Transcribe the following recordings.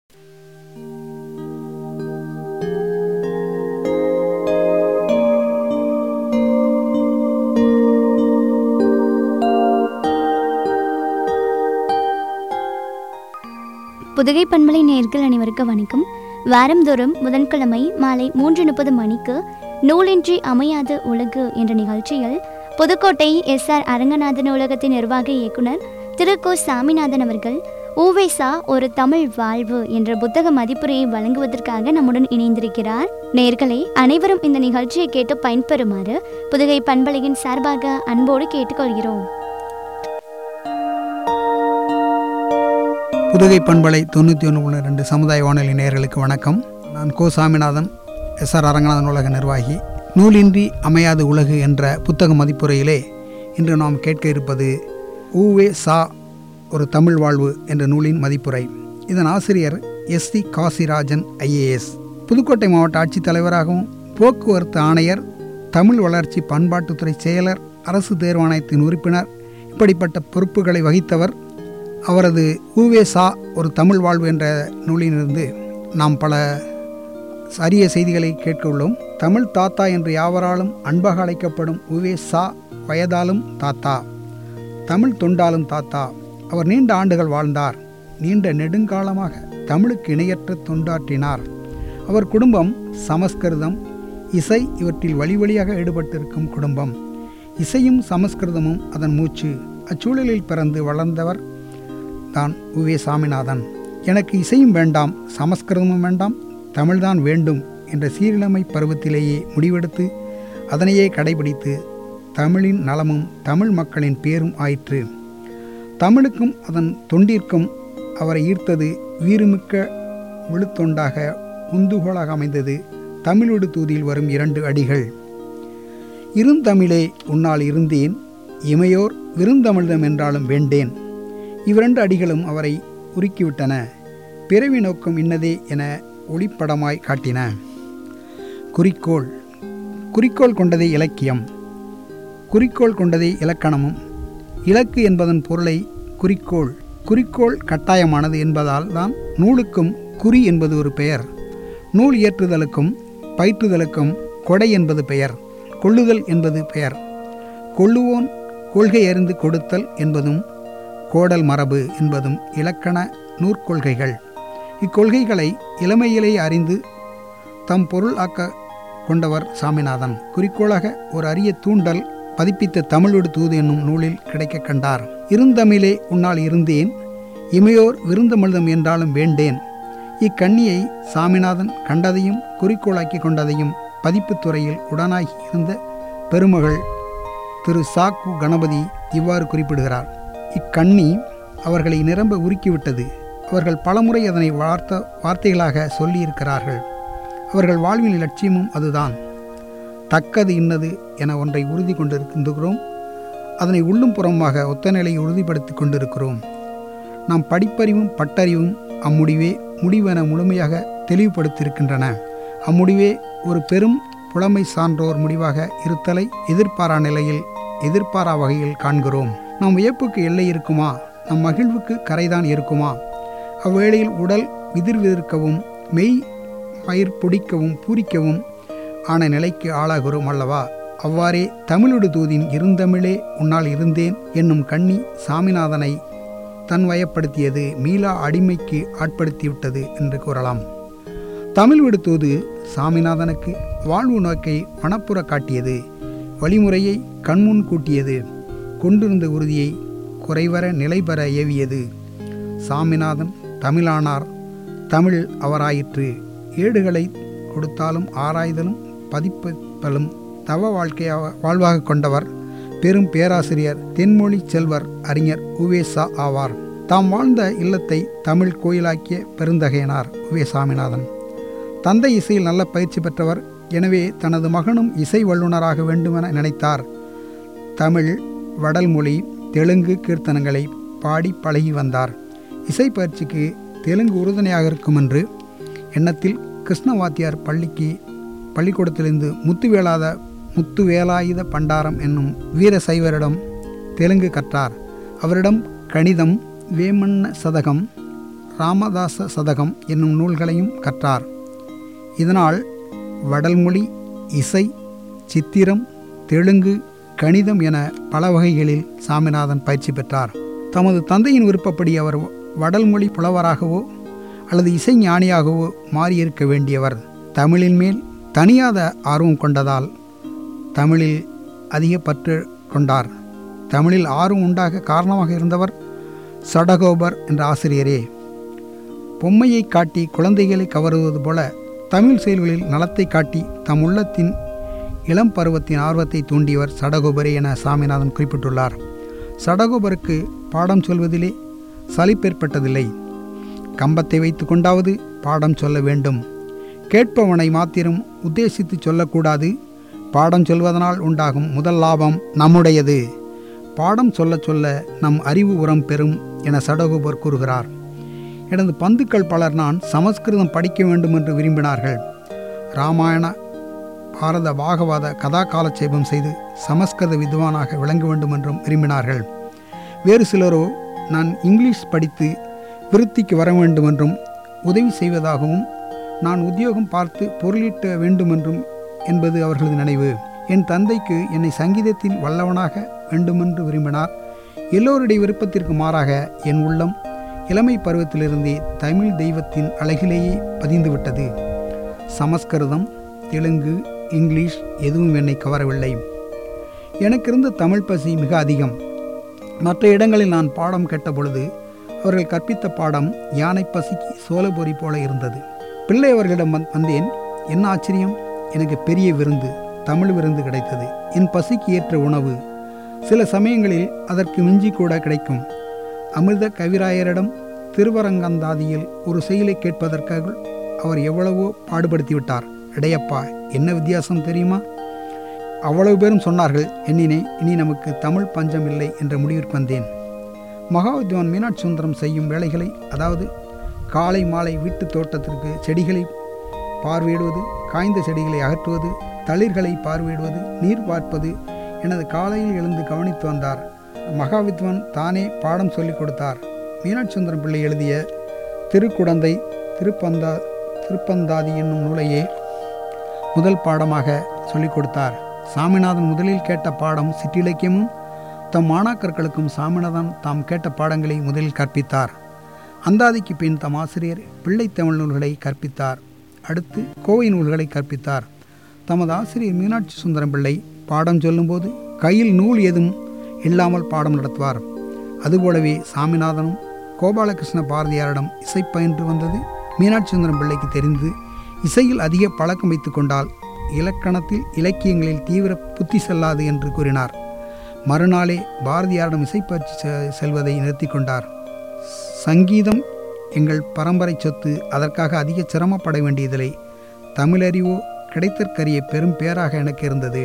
புதுகை பண்பலை நேர்கள் அனைவருக்கும் வணக்கம் வாரந்தோறும் புதன்கிழமை மாலை மூன்று முப்பது மணிக்கு நூலின்றி அமையாத உலகு என்ற நிகழ்ச்சியில் புதுக்கோட்டை எஸ் ஆர் அரங்கநாதன் நூலகத்தின் நிர்வாக இயக்குனர் திரு கோ சாமிநாதன் அவர்கள் ஊவேசா ஒரு தமிழ் வாழ்வு என்ற புத்தக மதிப்புரையை வழங்குவதற்காக நம்முடன் இணைந்திருக்கிறார் நேர்களே அனைவரும் இந்த நிகழ்ச்சியை கேட்டு பயன்பெறுமாறு புதுகை பண்பலையின் சார்பாக அன்போடு கேட்டுக்கொள்கிறோம் புதுகை பண்பலை தொண்ணூற்றி ஒன்று புள்ளி ரெண்டு சமுதாய வானொலி நேயர்களுக்கு வணக்கம் நான் கோ சாமிநாதன் எஸ் ஆர் அரங்கநாதன் உலக நிர்வாகி நூலின்றி அமையாது உலகு என்ற புத்தக மதிப்புரையிலே இன்று நாம் கேட்க இருப்பது ஊவே சா ஒரு தமிழ் வாழ்வு என்ற நூலின் மதிப்புரை இதன் ஆசிரியர் S C Kasirajan IAS Pudukkottai மாவட்ட ஆட்சித்தலைவராகவும் போக்குவரத்து ஆணையர் தமிழ் வளர்ச்சி பண்பாட்டுத்துறை செயலர் அரசு தேர்வாணையத்தின் உறுப்பினர் இப்படிப்பட்ட பொறுப்புகளை வகித்தவர் அவரது ஊவே சா ஒரு தமிழ் வாழ்வு என்ற நூலிலிருந்து நாம் பல அரிய செய்திகளை கேட்க உள்ளோம் தமிழ் தாத்தா என்று யாவராலும் அன்பாக அழைக்கப்படும் ஊவே சா வயதாலும் தாத்தா தமிழ் தொண்டாலும் தாத்தா அவர் நீண்ட ஆண்டுகள் வாழ்ந்தார் நீண்ட நெடுங்காலமாக தமிழுக்கு இணையற்ற தொண்டாற்றினார் அவர் குடும்பம் சமஸ்கிருதம் இசை இவற்றில் வழி வழியாக ஈடுபட்டிருக்கும் குடும்பம் இசையும் சமஸ்கிருதமும் அதன் மூச்சு அச்சூழலில் பிறந்து வளர்ந்தவர் தான் உவே சாமிநாதன் எனக்கு இசையும் வேண்டாம் சமஸ்கிருதமும் வேண்டாம் தமிழ்தான் வேண்டும் என்ற சீரிழமை பருவத்திலேயே முடிவெடுத்து அதனையே கடைபிடித்து தமிழின் நலமும் தமிழ் மக்களின் பேரும் ஆயிற்று தமிழுக்கும் அதன் தொண்டிற்கும் அவரை ஈர்த்தது வீறுமிக்க விழுத்தொண்டாக உந்துகோலாக அமைந்தது தமிழோடு தூதியில் வரும் இரண்டு அடிகள் இருந்தமிழே உன்னால் இருந்தேன் இமையோர் விருந்தமிழ்தம் என்றாலும் வேண்டேன் இவ்விரண்டு அடிகளும் அவரை உருக்கிவிட்டன பிறவி நோக்கம் இன்னதே என ஒளிப்படமாய் காட்டின குறிக்கோள் குறிக்கோள் கொண்டதே இலக்கியம் குறிக்கோள் கொண்டதே இலக்கணமும் இலக்கு என்பதன் பொருளை குறிக்கோள் குறிக்கோள் கட்டாயமானது என்பதால் தான் நூலுக்கும் குறி என்பது ஒரு பெயர் நூல் இயற்றுதலுக்கும் பயிற்றுதலுக்கும் கொடை என்பது பெயர் கொள்ளுதல் என்பது பெயர் கொள்ளுவோன் கொள்கை அறிந்து கொடுத்தல் என்பதும் கோடல் மரபு என்பதும் இலக்கண நூற்கொள்கைகள் இக்கொள்கைகளை இளமையிலே அறிந்து தம் பொருள் ஆக்க கொண்டவர் சாமிநாதன் குறிக்கோளாக ஒரு அரிய தூண்டல் பதிப்பித்த தமிழோடு தூது என்னும் நூலில் கிடைக்க கண்டார் இருந்தமிழே உன்னால் இருந்தேன் இமையோர் விருந்தமிழ்தம் என்றாலும் வேண்டேன் இக்கண்ணியை சாமிநாதன் கண்டதையும் குறிக்கோளாக்கி கொண்டதையும் பதிப்புத் துறையில் உடனாகி இருந்த பெருமகள் திரு சாக்கு கணபதி இவ்வாறு குறிப்பிடுகிறார் இக்கண்ணி அவர்களை நிரம்ப உருக்கிவிட்டது அவர்கள் பலமுறை அதனை வார்த்த வார்த்தைகளாக சொல்லியிருக்கிறார்கள் அவர்கள் வாழ்வின் லட்சியமும் அதுதான் தக்கது இன்னது என ஒன்றை உறுதி கொண்டிருக்கின்றோம் அதனை உள்ளும் புறமாக ஒத்த நிலையை உறுதிப்படுத்தி கொண்டிருக்கிறோம் நாம் படிப்பறிவும் பட்டறிவும் அம்முடிவே முடிவென முழுமையாக தெளிவுபடுத்தியிருக்கின்றன அம்முடிவே ஒரு பெரும் புலமை சான்றோர் முடிவாக இருத்தலை எதிர்பாரா நிலையில் எதிர்பாரா வகையில் காண்கிறோம் நம் வியப்புக்கு எல்லை இருக்குமா நம் மகிழ்வுக்கு கரைதான் இருக்குமா அவ்வேளையில் உடல் விதிர் விதிர்க்கவும் மெய் பயிர் பொடிக்கவும் பூரிக்கவும் ஆன நிலைக்கு ஆளாகிறோம் அல்லவா அவ்வாறே தமிழொடு தூதின் இருந்தமிழே உன்னால் இருந்தேன் என்னும் கண்ணி சாமிநாதனை தன் வயப்படுத்தியது மீளா அடிமைக்கு ஆட்படுத்திவிட்டது என்று கூறலாம் தமிழ் விடு தூது சாமிநாதனுக்கு வாழ்வு நோக்கை மனப்புற காட்டியது வழிமுறையை கண்முன் கூட்டியது கொண்டிருந்த உறுதியை குறைவர நிலைபெற ஏவியது சாமிநாதன் தமிழானார் தமிழ் அவராயிற்று ஏடுகளை கொடுத்தாலும் ஆராய்தலும் பதிப்பலும் தவ வாழ்க்கையாக வாழ்வாக கொண்டவர் பெரும் பேராசிரியர் தென்மொழி செல்வர் அறிஞர் உவேசா ஆவார் தாம் வாழ்ந்த இல்லத்தை தமிழ் கோயிலாக்கிய பெருந்தகையனார் உவே சாமிநாதன் தந்தை இசையில் நல்ல பயிற்சி பெற்றவர் எனவே தனது மகனும் இசை வல்லுநராக வேண்டுமென நினைத்தார் தமிழ் வடல் மொழி தெலுங்கு கீர்த்தனங்களை பாடி பழகி வந்தார் இசை பயிற்சிக்கு தெலுங்கு உறுதுணையாக இருக்கும் என்று எண்ணத்தில் கிருஷ்ணவாத்தியார் பள்ளிக்கு பள்ளிக்கூடத்திலிருந்து முத்துவேளாத முத்துவேலாயுத பண்டாரம் என்னும் வீர சைவரிடம் தெலுங்கு கற்றார் அவரிடம் கணிதம் வேமன்ன சதகம் ராமதாச சதகம் என்னும் நூல்களையும் கற்றார் இதனால் வடல்மொழி இசை சித்திரம் தெலுங்கு கணிதம் என பல வகைகளில் சாமிநாதன் பயிற்சி பெற்றார் தமது தந்தையின் விருப்பப்படி அவர் வடல்மொழி புலவராகவோ அல்லது இசை ஞானியாகவோ மாறியிருக்க வேண்டியவர் தமிழின் மேல் தனியாத ஆர்வம் கொண்டதால் தமிழில் அதிக பற்று கொண்டார் தமிழில் ஆர்வம் உண்டாக காரணமாக இருந்தவர் சடகோபர் என்ற ஆசிரியரே பொம்மையை காட்டி குழந்தைகளை கவருவது போல தமிழ் செயல்களில் நலத்தை காட்டி தம் உள்ளத்தின் இளம் பருவத்தின் ஆர்வத்தை தூண்டியவர் சடகோபரே என சாமிநாதன் குறிப்பிட்டுள்ளார் சடகோபருக்கு பாடம் சொல்வதிலே சலிப்பேற்பட்டதில்லை கம்பத்தை வைத்து கொண்டாவது பாடம் சொல்ல வேண்டும் கேட்பவனை மாத்திரம் உத்தேசித்து சொல்லக்கூடாது பாடம் சொல்வதனால் உண்டாகும் முதல் லாபம் நம்முடையது பாடம் சொல்ல சொல்ல நம் அறிவு உரம் பெறும் என சடகோபர் கூறுகிறார் எனது பந்துக்கள் பலர் நான் சமஸ்கிருதம் படிக்க வேண்டும் என்று விரும்பினார்கள் ராமாயண பாரத பாகவாத கதா காலட்சேபம் செய்து சமஸ்கிருத வித்வானாக விளங்க வேண்டும் என்றும் விரும்பினார்கள் வேறு சிலரோ நான் இங்கிலீஷ் படித்து விருத்திக்கு வர வேண்டும் என்றும் உதவி செய்வதாகவும் நான் உத்தியோகம் பார்த்து பொருளீட்ட வேண்டுமென்றும் என்பது அவர்களது நினைவு என் தந்தைக்கு என்னை சங்கீதத்தில் வல்லவனாக வேண்டுமென்று விரும்பினார் எல்லோருடைய விருப்பத்திற்கு மாறாக என் உள்ளம் இளமை பருவத்திலிருந்தே தமிழ் தெய்வத்தின் அழகிலேயே பதிந்துவிட்டது சமஸ்கிருதம் தெலுங்கு இங்கிலீஷ் எதுவும் என்னை கவரவில்லை எனக்கு இருந்த தமிழ் பசி மிக அதிகம் மற்ற இடங்களில் நான் பாடம் கேட்ட பொழுது அவர்கள் கற்பித்த பாடம் யானை பசிக்கு சோளபொறி போல இருந்தது பிள்ளை அவர்களிடம் வந்- வந்தேன் என்ன ஆச்சரியம் எனக்கு பெரிய விருந்து தமிழ் விருந்து கிடைத்தது என் பசிக்கு ஏற்ற உணவு சில சமயங்களில் அதற்கு மிஞ்சி கூட கிடைக்கும் அமிர்த கவிராயரிடம் திருவரங்கந்தாதியில் ஒரு செயலை கேட்பதற்காக அவர் எவ்வளவோ பாடுபடுத்திவிட்டார் இடையப்பா என்ன வித்தியாசம் தெரியுமா அவ்வளவு பேரும் சொன்னார்கள் எண்ணினே இனி நமக்கு தமிழ் பஞ்சம் இல்லை என்ற முடிவிற்கு வந்தேன் மகாவித்வான் மீனாட்சி சுந்தரம் செய்யும் வேலைகளை அதாவது காலை மாலை வீட்டு தோட்டத்திற்கு செடிகளை பார்வையிடுவது காய்ந்த செடிகளை அகற்றுவது தளிர்களை பார்வையிடுவது நீர் பார்ப்பது எனது காலையில் எழுந்து கவனித்து வந்தார் மகாவித்வான் தானே பாடம் சொல்லிக் கொடுத்தார் மீனாட்சி சுந்தரம் பிள்ளை எழுதிய திருக்குடந்தை திருப்பந்தா திருப்பந்தாதி என்னும் நூலையே முதல் பாடமாக சொல்லிக் கொடுத்தார் சாமிநாதன் முதலில் கேட்ட பாடம் சிற்றிலக்கியமும் தம் மாணாக்கர்களுக்கும் சாமிநாதன் தாம் கேட்ட பாடங்களை முதலில் கற்பித்தார் அந்தாதிக்கு பின் தம் ஆசிரியர் பிள்ளைத் தமிழ் நூல்களை கற்பித்தார் அடுத்து கோவை நூல்களை கற்பித்தார் தமது ஆசிரியர் மீனாட்சி சுந்தரம் பிள்ளை பாடம் சொல்லும்போது கையில் நூல் ஏதும் இல்லாமல் பாடம் நடத்துவார் அதுபோலவே சாமிநாதனும் கோபாலகிருஷ்ண பாரதியாரிடம் இசை பயின்று வந்தது மீனாட்சி சுந்தரம் பிள்ளைக்கு தெரிந்து இசையில் அதிக பழக்கம் வைத்து கொண்டால் இலக்கணத்தில் இலக்கியங்களில் தீவிர புத்தி செல்லாது என்று கூறினார் மறுநாளே பாரதியாரிடம் இசைப்பயிற்சி செ- செல்வதை நிறுத்தி கொண்டார் சங்கீதம் எங்கள் பரம்பரை சொத்து அதற்காக அதிக சிரமப்பட வேண்டியதில்லை தமிழறிவோ கிடைத்தற்கரிய பெரும் பேராக எனக்கு இருந்தது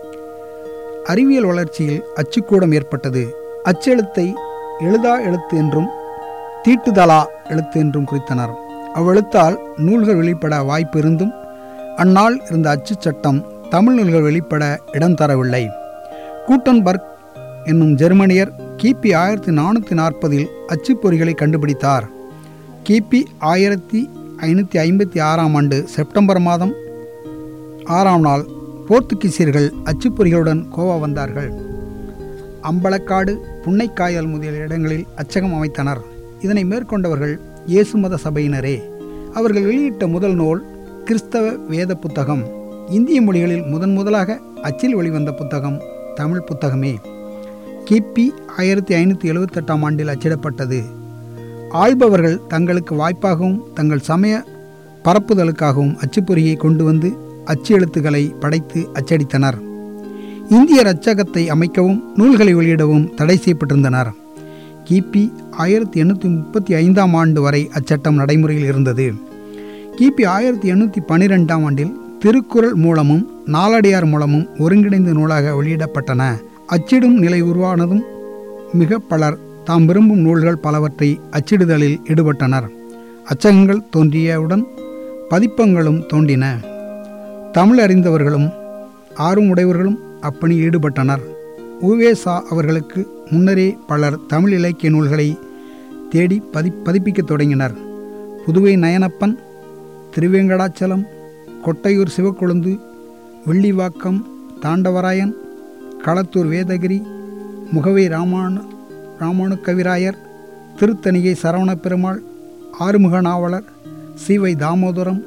அறிவியல் வளர்ச்சியில் அச்சுக்கூடம் ஏற்பட்டது அச்செழுத்தை எழுதா எழுத்து என்றும் தீட்டுதலா எழுத்து என்றும் குறித்தனர் அவ்வெழுத்தால் நூல்கள் வெளிப்பட வாய்ப்பு இருந்தும் அந்நாள் இருந்த அச்சுச் சட்டம் தமிழ் நூல்கள் வெளிப்பட இடம் தரவில்லை கூட்டன்பர்க் என்னும் ஜெர்மனியர் கிபி ஆயிரத்தி நானூற்றி நாற்பதில் அச்சுப்பொறிகளை கண்டுபிடித்தார் கிபி ஆயிரத்தி ஐநூற்றி ஐம்பத்தி ஆறாம் ஆண்டு செப்டம்பர் மாதம் ஆறாம் நாள் போர்த்துகீசியர்கள் அச்சுப்பொறிகளுடன் கோவா வந்தார்கள் அம்பலக்காடு புன்னைக்காயல் முதலிய இடங்களில் அச்சகம் அமைத்தனர் இதனை மேற்கொண்டவர்கள் இயேசு மத சபையினரே அவர்கள் வெளியிட்ட முதல் நூல் கிறிஸ்தவ வேத புத்தகம் இந்திய மொழிகளில் முதன் முதலாக அச்சில் வெளிவந்த புத்தகம் தமிழ் புத்தகமே கிபி ஆயிரத்தி ஐநூற்றி எழுவத்தெட்டாம் ஆண்டில் அச்சிடப்பட்டது ஆள்பவர்கள் தங்களுக்கு வாய்ப்பாகவும் தங்கள் சமய பரப்புதலுக்காகவும் அச்சுப்பொறியை கொண்டு வந்து அச்சு எழுத்துக்களை படைத்து அச்சடித்தனர் இந்திய ரச்சகத்தை அமைக்கவும் நூல்களை வெளியிடவும் தடை செய்யப்பட்டிருந்தனர் கிபி ஆயிரத்தி எண்ணூற்றி முப்பத்தி ஐந்தாம் ஆண்டு வரை அச்சட்டம் நடைமுறையில் இருந்தது கிபி ஆயிரத்தி எண்ணூற்றி பன்னிரெண்டாம் ஆண்டில் திருக்குறள் மூலமும் நாலடியார் மூலமும் ஒருங்கிணைந்த நூலாக வெளியிடப்பட்டன அச்சிடும் நிலை உருவானதும் மிக பலர் தாம் விரும்பும் நூல்கள் பலவற்றை அச்சிடுதலில் ஈடுபட்டனர் அச்சகங்கள் தோன்றியவுடன் பதிப்பங்களும் தோன்றின தமிழ் அறிந்தவர்களும் ஆர்வமுடையவர்களும் அப்பணியில் ஈடுபட்டனர் உவேசா அவர்களுக்கு முன்னரே பலர் தமிழ் இலக்கிய நூல்களை தேடி பதி பதிப்பிக்கத் தொடங்கினர் புதுவை நயனப்பன் திருவேங்கடாச்சலம் கொட்டையூர் சிவக்கொழுந்து வெள்ளிவாக்கம் தாண்டவராயன் களத்தூர் வேதகிரி முகவை ராமானு ராமானு கவிராயர் திருத்தணிகை சரவண பெருமாள் ஆறுமுக நாவலர் சிவை தாமோதரம்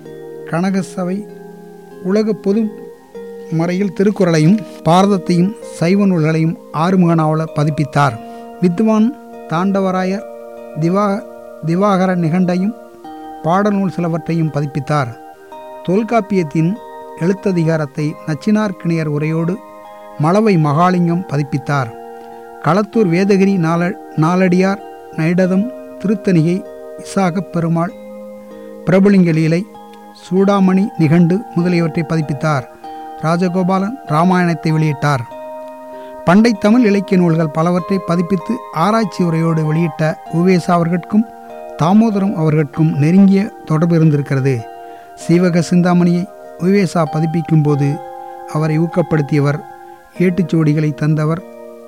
கனகசபை உலக பொது முறையில் திருக்குறளையும் பாரதத்தையும் சைவ நூல்களையும் ஆறுமுக நாவலர் பதிப்பித்தார் வித்வான் தாண்டவராயர் திவா திவாகர நிகண்டையும் பாடநூல் சிலவற்றையும் பதிப்பித்தார் தொல்காப்பியத்தின் எழுத்ததிகாரத்தை நச்சினார்க்கிணியர் உரையோடு மலவை மகாலிங்கம் பதிப்பித்தார் களத்தூர் வேதகிரி நாள நாலடியார் நைடதம் திருத்தணிகை இசாகப் பெருமாள் பிரபுலிங்க லீலை சூடாமணி நிகண்டு முதலியவற்றை பதிப்பித்தார் ராஜகோபாலன் ராமாயணத்தை வெளியிட்டார் பண்டை தமிழ் இலக்கிய நூல்கள் பலவற்றை பதிப்பித்து ஆராய்ச்சி உரையோடு வெளியிட்ட உவேசா அவர்களுக்கும் தாமோதரம் அவர்களுக்கும் நெருங்கிய தொடர்பு இருந்திருக்கிறது சீவக சிந்தாமணியை உவேசா பதிப்பிக்கும் போது அவரை ஊக்கப்படுத்தியவர் ஏட்டுச்சுவடிகளை தந்தவர்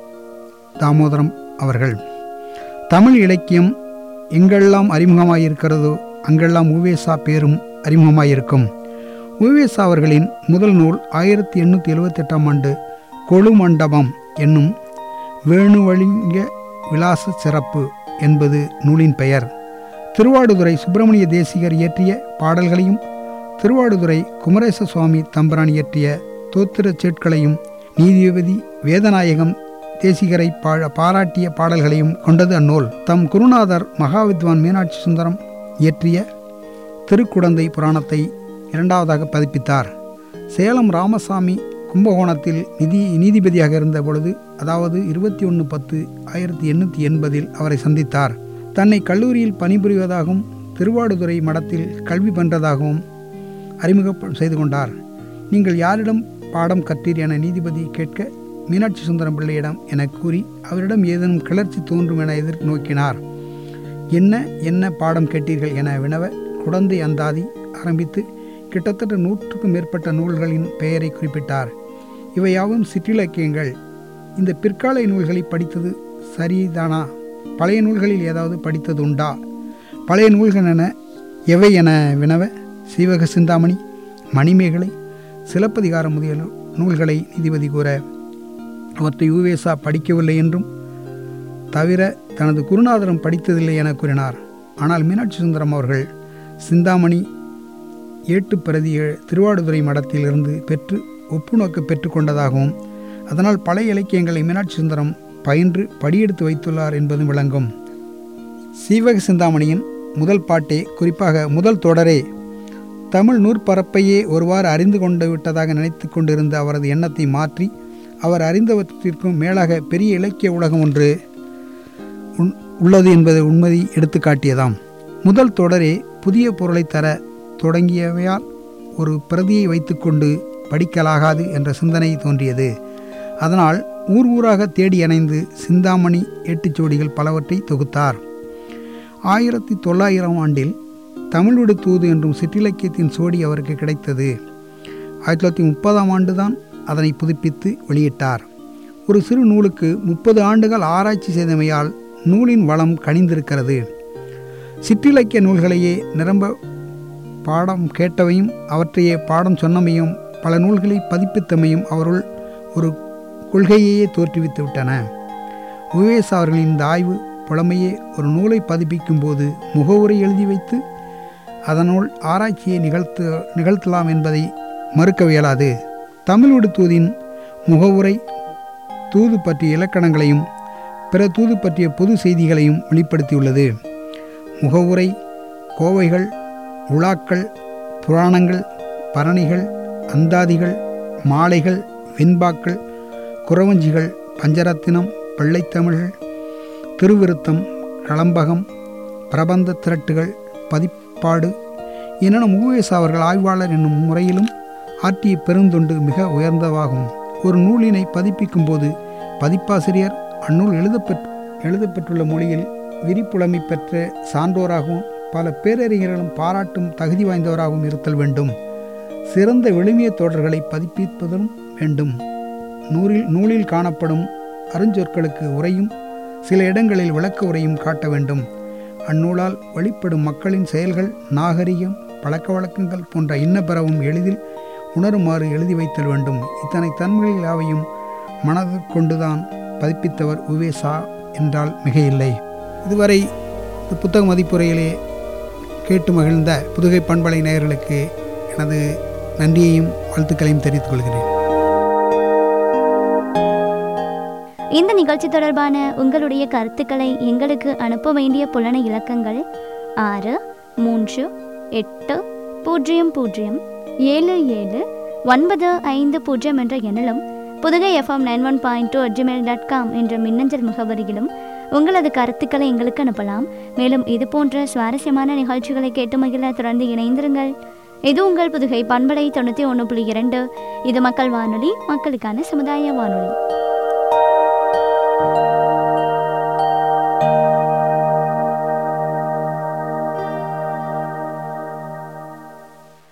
தாமோதரம் அவர்கள் தமிழ் இலக்கியம் எங்கெல்லாம் அறிமுகமாயிருக்கிறதோ அங்கெல்லாம் உவேசா பேரும் அறிமுகமாயிருக்கும் உவேசா அவர்களின் முதல் நூல் ஆயிரத்தி எண்ணூற்றி எழுவத்தெட்டாம் ஆண்டு கொழுமண்டபம் என்னும் வேணுவழிங்க விலாச சிறப்பு என்பது நூலின் பெயர் திருவாடுதுறை சுப்பிரமணிய தேசிகர் இயற்றிய பாடல்களையும் திருவாடுதுறை குமரேச சுவாமி தம்பரான் இயற்றிய தோத்திர சேட்களையும் நீதிபதி வேதநாயகம் தேசிகரை பா பாராட்டிய பாடல்களையும் கொண்டது அந்நூல் தம் குருநாதர் மகாவித்வான் மீனாட்சி சுந்தரம் இயற்றிய திருக்குடந்தை புராணத்தை இரண்டாவதாக பதிப்பித்தார் சேலம் ராமசாமி கும்பகோணத்தில் நிதி நீதிபதியாக இருந்த பொழுது அதாவது இருபத்தி ஒன்று பத்து ஆயிரத்தி எண்ணூற்றி எண்பதில் அவரை சந்தித்தார் தன்னை கல்லூரியில் பணிபுரிவதாகவும் திருவாடுதுறை மடத்தில் கல்வி பன்றதாகவும் அறிமுகம் செய்து கொண்டார் நீங்கள் யாரிடம் பாடம் கற்றீர் என நீதிபதி கேட்க மீனாட்சி சுந்தரம் பிள்ளையிடம் என கூறி அவரிடம் ஏதேனும் கிளர்ச்சி தோன்றும் என எதிர் நோக்கினார் என்ன என்ன பாடம் கேட்டீர்கள் என வினவ குடந்தை அந்தாதி ஆரம்பித்து கிட்டத்தட்ட நூற்றுக்கும் மேற்பட்ட நூல்களின் பெயரை குறிப்பிட்டார் இவையாவும் சிற்றிலக்கியங்கள் இந்த பிற்கால நூல்களை படித்தது சரிதானா பழைய நூல்களில் ஏதாவது படித்தது உண்டா பழைய நூல்கள் என எவை என வினவ சீவக சிந்தாமணி மணிமேகலை சிலப்பதிகாரம் முதலிய நூல்களை நீதிபதி கூற அவற்றை யூவேசா படிக்கவில்லை என்றும் தவிர தனது குருநாதரும் படித்ததில்லை என கூறினார் ஆனால் மீனாட்சி சுந்தரம் அவர்கள் சிந்தாமணி ஏட்டு பிரதி திருவாடுதுறை மடத்திலிருந்து பெற்று ஒப்புநோக்க பெற்றுக்கொண்டதாகவும் அதனால் பழைய இலக்கியங்களை மீனாட்சி சுந்தரம் பயின்று படியெடுத்து வைத்துள்ளார் என்பதும் விளங்கும் சீவக சிந்தாமணியின் முதல் பாட்டே குறிப்பாக முதல் தொடரே தமிழ் நூற்பரப்பையே ஒருவாறு அறிந்து கொண்டு விட்டதாக நினைத்து கொண்டிருந்த அவரது எண்ணத்தை மாற்றி அவர் அறிந்தவற்றிற்கும் மேலாக பெரிய இலக்கிய உலகம் ஒன்று உன்- உள்ளது என்பதை உண்மையை எடுத்துக்காட்டியதாம் முதல் தொடரே புதிய பொருளை தர தொடங்கியவையால் ஒரு பிரதியை வைத்துக்கொண்டு படிக்கலாகாது என்ற சிந்தனை தோன்றியது அதனால் ஊர் ஊராக தேடி அணைந்து சிந்தாமணி ஏட்டுச்சோடிகள் பலவற்றை தொகுத்தார் ஆயிரத்தி தொள்ளாயிரம் ஆண்டில் தமிழ்விடு தூது என்றும் சிற்றிலக்கியத்தின் சோடி அவருக்கு கிடைத்தது ஆயிரத்தி தொள்ளாயிரத்தி முப்பதாம் ஆண்டுதான் அதனை புதுப்பித்து வெளியிட்டார் ஒரு சிறு நூலுக்கு முப்பது ஆண்டுகள் ஆராய்ச்சி செய்தமையால் நூலின் வளம் கனிந்திருக்கிறது சிற்றிலக்கிய நூல்களையே நிரம்ப பாடம் கேட்டவையும் அவற்றையே பாடம் சொன்னமையும் பல நூல்களை பதிப்பித்தமையும் அவருள் ஒரு கொள்கையையே தோற்றுவித்து விட்டன உவேஸ் அவர்களின் இந்த ஆய்வு புலமையே ஒரு நூலை பதிப்பிக்கும் போது முகவுரை எழுதி வைத்து அதனுள் ஆராய்ச்சியை நிகழ்த்து நிகழ்த்தலாம் என்பதை மறுக்க இயலாது தமிழ் தூதின் முகவுரை தூது பற்றிய இலக்கணங்களையும் பிற தூது பற்றிய பொது செய்திகளையும் வெளிப்படுத்தியுள்ளது முகவுரை கோவைகள் உலாக்கள் புராணங்கள் பரணிகள் அந்தாதிகள் மாலைகள் வெண்பாக்கள் குறவஞ்சிகள் பஞ்சரத்தினம் பிள்ளைத்தமிழ்கள் திருவிருத்தம் களம்பகம் பிரபந்த திரட்டுகள் பதிப்பாடு எனினும் ஊவேஸ் அவர்கள் ஆய்வாளர் என்னும் முறையிலும் ஆற்றிய பெருந்தொண்டு மிக உயர்ந்தவாகும் ஒரு நூலினை பதிப்பிக்கும் போது பதிப்பாசிரியர் அந்நூல் எழுதப்பெற் எழுதப்பெற்றுள்ள மொழியில் விரிப்புலமை பெற்ற சான்றோராகவும் பல பேரறிஞர்களும் பாராட்டும் தகுதி வாய்ந்தவராகவும் இருத்தல் வேண்டும் சிறந்த விழுமிய தொடர்களை பதிப்பிப்பதும் வேண்டும் நூலில் நூலில் காணப்படும் அருஞ்சொற்களுக்கு உரையும் சில இடங்களில் விளக்க உரையும் காட்ட வேண்டும் அந்நூலால் வெளிப்படும் மக்களின் செயல்கள் நாகரிகம் பழக்க வழக்கங்கள் போன்ற இன்னபிறவும் எளிதில் உணருமாறு எழுதி வைத்தல் வேண்டும் இத்தனை தன்மைகள் யாவையும் மனதில் கொண்டுதான் பதிப்பித்தவர் உவேசா என்றால் மிகையில்லை இதுவரை இந்த புத்தக மதிப்புரையிலே கேட்டு மகிழ்ந்த புதுகை பண்பலை நேயர்களுக்கு எனது நன்றியையும் வாழ்த்துக்களையும் தெரிவித்துக் கொள்கிறேன் இந்த நிகழ்ச்சி தொடர்பான உங்களுடைய கருத்துக்களை எங்களுக்கு அனுப்ப வேண்டிய புலன இலக்கங்கள் ஆறு மூன்று எட்டு பூஜ்ஜியம் பூஜ்ஜியம் ஏழு ஏழு ஒன்பது ஐந்து பூஜ்ஜியம் என்ற எண்ணிலும் Pudukai FM nine one point two Gmail dot com என்ற மின்னஞ்சல் முகவரியிலும் உங்களது கருத்துக்களை எங்களுக்கு அனுப்பலாம் மேலும் இது போன்ற சுவாரஸ்யமான நிகழ்ச்சிகளை கேட்டு மகிழ தொடர்ந்து இணைந்திருங்கள் இது உங்கள் புதுகை பண்பலை தொண்ணூற்றி ஒன்று புள்ளி இரண்டு இது மக்கள் வானொலி மக்களுக்கான சமுதாய வானொலி